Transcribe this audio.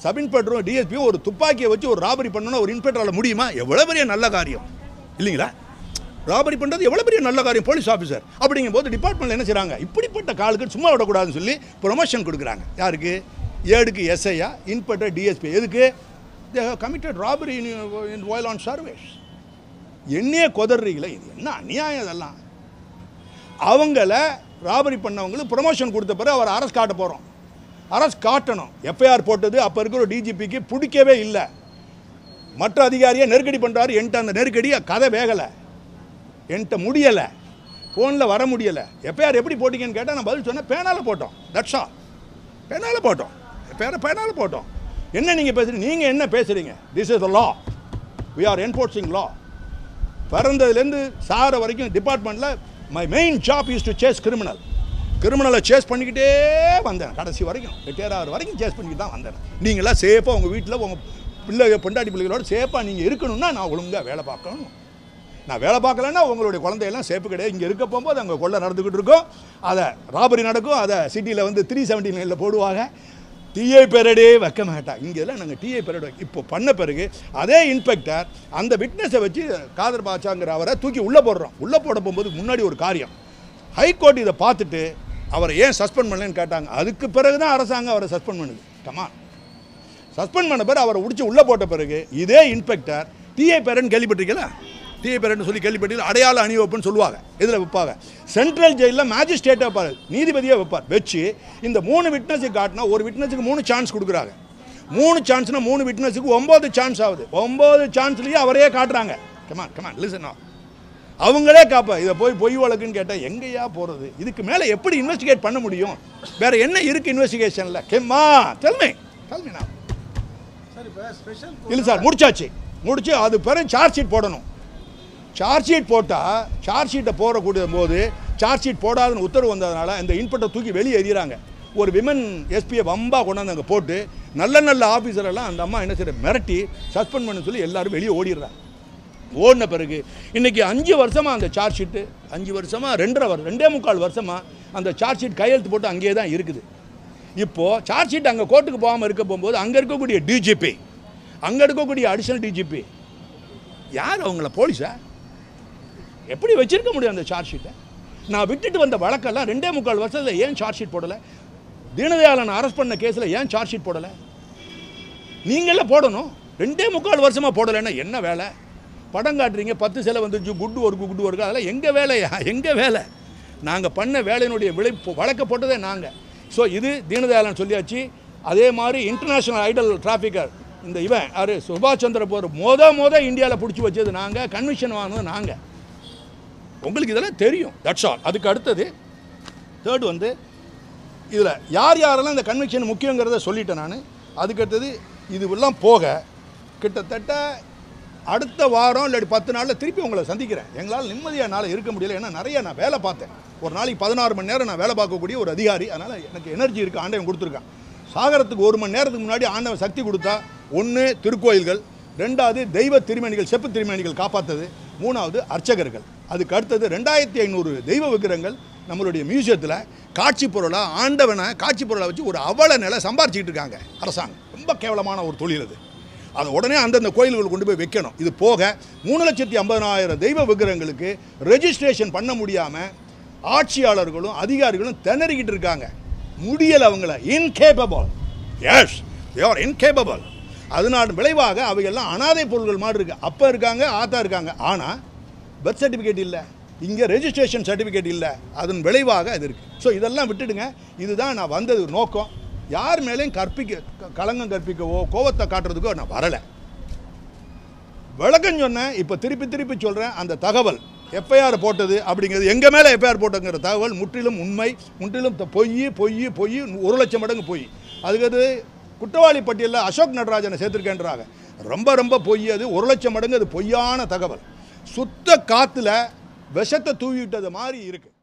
sub இன்ஸ்பெக்டரும் டிஎஸ்பியும் ஒரு துப்பாக்கியை வச்சு ஒரு ராபரி பண்ணணும்னா ஒரு இன்ஸ்பெக்டரால் முடியுமா எவ்வளோ பெரிய நல்ல காரியம் இல்லைங்களா ராபரி பண்ணுறது எவ்வளோ பெரிய நல்ல காரியம் போலீஸ் ஆஃபீஸர் அப்படிங்கும்போது டிபார்ட்மெண்ட்டில் என்ன செய்கிறாங்க இப்படிப்பட்ட காலுக்கு சும்மா விடக்கூடாதுன்னு சொல்லி ப்ரொமோஷன் கொடுக்குறாங்க யாருக்கு ஏடுக்கு எஸ்ஐயா இன்ஸ்பெக்டர் டிஎஸ்பி எதுக்கு they have committed robbery in in வாயில் ஆன் சர்வேஸ் என்னையே கொதறீங்களே இது என்ன அநியாயம் இதெல்லாம் அவங்கள ராபரி பண்ணவங்களுக்கு ப்ரொமோஷன் கொடுத்த பிறகு அவர் அரசு காட்ட போகிறோம் அரசு காட்டணும் எஃப்ஐஆர் போட்டது அப்போ இருக்கிற டிஜிபிக்கு பிடிக்கவே இல்லை மற்ற அதிகாரியை நெருக்கடி பண்ணுறாரு என்கிட்ட அந்த நெருக்கடி கதை வேகலை என்கிட்ட முடியலை ஃபோனில் வர முடியலை எஃப்ஐஆர் எப்படி போட்டீங்கன்னு கேட்டால் நான் பதில் சொன்னேன் பேனால போட்டோம் தட்ஸா பேனால போட்டோம் பேர பேனால போட்டோம் என்ன நீங்கள் பேசுறீங்க நீங்கள் என்ன பேசுகிறீங்க this is the law we are enforcing law பிறந்ததுலேருந்து சார வரைக்கும் டிபார்ட்மெண்ட்டில் my main job is to chase criminal கிரிமினலை சேஸ் பண்ணிக்கிட்டே வந்தேன் கடைசி வரைக்கும் ரிட்டையர் ஆகிற வரைக்கும் சேஸ் பண்ணிக்கிட்டு தான் வந்தேன் நீங்களாம் சேஃபாக உங்கள் வீட்டில் உங்கள் பிள்ளை பொண்டாட்டி பிள்ளைகளோட சேஃபாக நீங்கள் இருக்கணும்னா நான் ஒழுங்காக வேலை பார்க்கணும் நான் வேலை பார்க்கலன்னா உங்களுடைய குழந்தையெல்லாம் சேஃபு கிடையாது இங்கே இருக்க போகும்போது அங்கே கொள்ளை நடந்துக்கிட்டு இருக்கோம் அதை ராபரி நடக்கும் அதை சிட்டியில் வந்து த்ரீ செவன்ட்டி நைனில் போடுவாங்க டிஐ பெரடே வைக்க மாட்டாங்க இங்கெல்லாம் நாங்கள் டிஐ பெரட் இப்போ பண்ண பிறகு அதே இன்ஸ்பெக்டர் அந்த விட்னஸை வச்சு காதர் பாட்சாங்கிற அவரை தூக்கி உள்ளே போடுறோம் உள்ளே போட போகும்போது முன்னாடி ஒரு காரியம் ஹைகோர்ட் இதை பார்த்துட்டு அவரை ஏன் சஸ்பெண்ட் பண்ணலன்னு கேட்டாங்க அதுக்கு பிறகு தான் அரசாங்கம் அவரை சஸ்பெண்ட் பண்ணுது கமா சஸ்பெண்ட் பண்ண பிறகு அவரை உடிச்சு உள்ளே போட்ட பிறகு இதே இன்ஸ்பெக்டர் டிஐ பேரன் கேள்விப்பட்டிருக்கீங்களா டிஐ பேரன் சொல்லி கேள்விப்பட்டீங்க அடையாள அணிவப்புன்னு சொல்லுவாங்க இதில் வைப்பாங்க சென்ட்ரல் ஜெயிலில் மேஜிஸ்ட்ரேட்டை வைப்பார் நீதிபதியாக வைப்பார் வச்சு இந்த மூணு விட்னஸுக்கு காட்டினா ஒரு விட்னஸுக்கு மூணு சான்ஸ் கொடுக்குறாங்க மூணு சான்ஸ்னா மூணு விட்னஸுக்கு ஒம்பது சான்ஸ் ஆகுது ஒம்பது சான்ஸ்லேயே அவரே காட்டுறாங்க கமான் கமான் லிசன் அவங்களே காப்பா இதை போய் பொய் வழக்குன்னு கேட்டால் எங்கேயா போகிறது இதுக்கு மேலே எப்படி இன்வெஸ்டிகேட் பண்ண முடியும் வேற என்ன இருக்குது இன்வெஸ்டிகேஷனில் கெம்மா தெல்மை தெல்மை நான் சார் இப்போ ஸ்பெஷல் இல்லை சார் முடிச்சாச்சு முடிச்சு அது பிறகு சார்ஜ் ஷீட் போடணும் சார்ஜ் ஷீட் போட்டால் சார்ஜ் ஷீட்டை போடக்கூடிய போது சார்ஜ் ஷீட் போடாதுன்னு உத்தரவு வந்ததுனால இந்த இன்பட்டை தூக்கி வெளியே எறிகிறாங்க ஒரு விமன் எஸ்பியை வம்பா கொண்டாந்து அங்கே போட்டு நல்ல நல்ல ஆஃபீஸர் எல்லாம் அந்த அம்மா என்ன செய்ய மிரட்டி சஸ்பெண்ட் பண்ண சொல்லி எல்லாரும் வெளியே ஓடிடுறாங்க ஓடின பிறகு இன்னைக்கு அஞ்சு வருஷமாக அந்த சார்ஜ் ஷீட்டு அஞ்சு வருஷமாக ரெண்டரை வருஷம் ரெண்டே முக்கால் வருஷமாக அந்த சார்ஜ் ஷீட் கையெழுத்து போட்டு அங்கேயே தான் இருக்குது இப்போது சார்ஜ் ஷீட் அங்கே கோர்ட்டுக்கு போகாமல் இருக்க போகும்போது அங்கே இருக்கக்கூடிய டிஜிபி அங்கே இருக்கக்கூடிய அடிஷனல் டிஜிபி யார் அவங்கள போலீஸா எப்படி வச்சிருக்க முடியும் அந்த சார்ஜ் ஷீட்டை நான் விட்டுட்டு வந்த வழக்கெல்லாம் ரெண்டே முக்கால் வருஷத்தில் ஏன் சார்ஜ் ஷீட் போடலை தீனதயாளன் அரெஸ்ட் பண்ண கேஸில் ஏன் சார்ஜ் ஷீட் போடலை நீங்களே போடணும் ரெண்டே முக்கால் வருஷமாக போடலைன்னா என்ன வேலை படம் காட்டுறீங்க பத்து சிலை வந்துருச்சு குட்டு ஒர்க்கு குட்டு ஒர்க்கு அதெல்லாம் எங்கள் வேலையா எங்கள் வேலை நாங்கள் பண்ண வேலையினுடைய விளை வழக்க போட்டதே நாங்கள் ஸோ இது தீனதயாளன் சொல்லியாச்சு அதே மாதிரி இன்டர்நேஷ்னல் ஐடல் டிராஃபிக்கர் இந்த இவன் யார் சுபாஷ் சந்திர போர் மொத மொத இந்தியாவில் பிடிச்சி வச்சது நாங்கள் கன்விஷன் வாங்கினது நாங்கள் உங்களுக்கு இதெல்லாம் தெரியும் தட்ஸ் ஆல் அதுக்கு அடுத்தது தேர்ட் வந்து இதில் யார் யாரெல்லாம் இந்த கன்விக்ஷன் முக்கியங்கிறத சொல்லிட்டேன் நான் அதுக்கு அடுத்தது இதுவெல்லாம் போக கிட்டத்தட்ட அடுத்த வாரம் இல்லாட்டி பத்து நாளில் திருப்பி உங்களை சந்திக்கிறேன் எங்களால் நிம்மதியாக என்னால் இருக்க முடியல ஏன்னா நிறைய நான் வேலை பார்த்தேன் ஒரு நாளைக்கு பதினாறு மணி நேரம் நான் வேலை பார்க்கக்கூடிய ஒரு அதிகாரி அதனால் எனக்கு எனர்ஜி இருக்குது ஆண்டவன் கொடுத்துருக்கான் சாகரத்துக்கு ஒரு மணி நேரத்துக்கு முன்னாடி ஆண்டவன் சக்தி கொடுத்தா ஒன்று திருக்கோயில்கள் ரெண்டாவது தெய்வ திருமணிகள் செப்பு திருமணிகள் காப்பாற்றுது மூணாவது அர்ச்சகர்கள் அதுக்கு அடுத்தது ரெண்டாயிரத்தி ஐநூறு தெய்வ விக்கிரகங்கள் நம்மளுடைய மியூசியத்தில் காட்சி பொருளாக ஆண்டவனை காட்சி பொருளை வச்சு ஒரு அவல நிலை சம்பாரிச்சிக்கிட்டு இருக்காங்க அரசாங்கம் ரொம்ப கேவலமான ஒரு தொழில் அது அதை உடனே அந்தந்த கோயில்கள் கொண்டு போய் வைக்கணும் இது போக மூணு லட்சத்தி ஐம்பதனாயிரம் தெய்வ விக்கிரகங்களுக்கு ரெஜிஸ்ட்ரேஷன் பண்ண முடியாமல் ஆட்சியாளர்களும் அதிகாரிகளும் திணறிக்கிட்டு இருக்காங்க முடியலை அவங்கள இன்கேபபிள் எஸ் தேர் இன்கேபபிள் அதனால விளைவாக அவைகள்லாம் அனாதை பொருள்கள் மாதிரி இருக்குது அப்போ இருக்காங்க ஆத்தா இருக்காங்க ஆனால் பர்த் சர்டிஃபிகேட் இல்லை இங்கே ரெஜிஸ்ட்ரேஷன் சர்டிஃபிகேட் இல்லை அதன் விளைவாக அது இருக்குது ஸோ இதெல்லாம் விட்டுடுங்க இதுதான் நான் வந்தது நோக்கம் யார் மேலேயும் கற்பிக்க க- களங்கம் கற்பிக்கவோ கோவத்தை காட்டுறதுக்கோ நான் வரலை விளக்கம் சொன்னேன் இப்போ திருப்பி திருப்பி சொல்கிறேன் அந்த தகவல் எஃப்ஐஆர் போட்டது அப்படிங்கிறது எங்கள் மேலே எஃப்ஐஆர் போட்டங்கிற தகவல் முற்றிலும் உண்மை முற்றிலும் த- பொய் பொய் பொய் ஒரு லட்சம் மடங்கு பொய் அதுக்கு குற்றவாளி பட்டியலில் அசோக் நடராஜனை சேர்த்துருக்கேன்றாங்க ரொம்ப ரொம்ப பொய் அது ஒரு லட்சம் மடங்கு அது பொய்யான தகவல் சுத்த காற்றுல விஷத்தை தூவிட்டது மாதிரி இருக்குது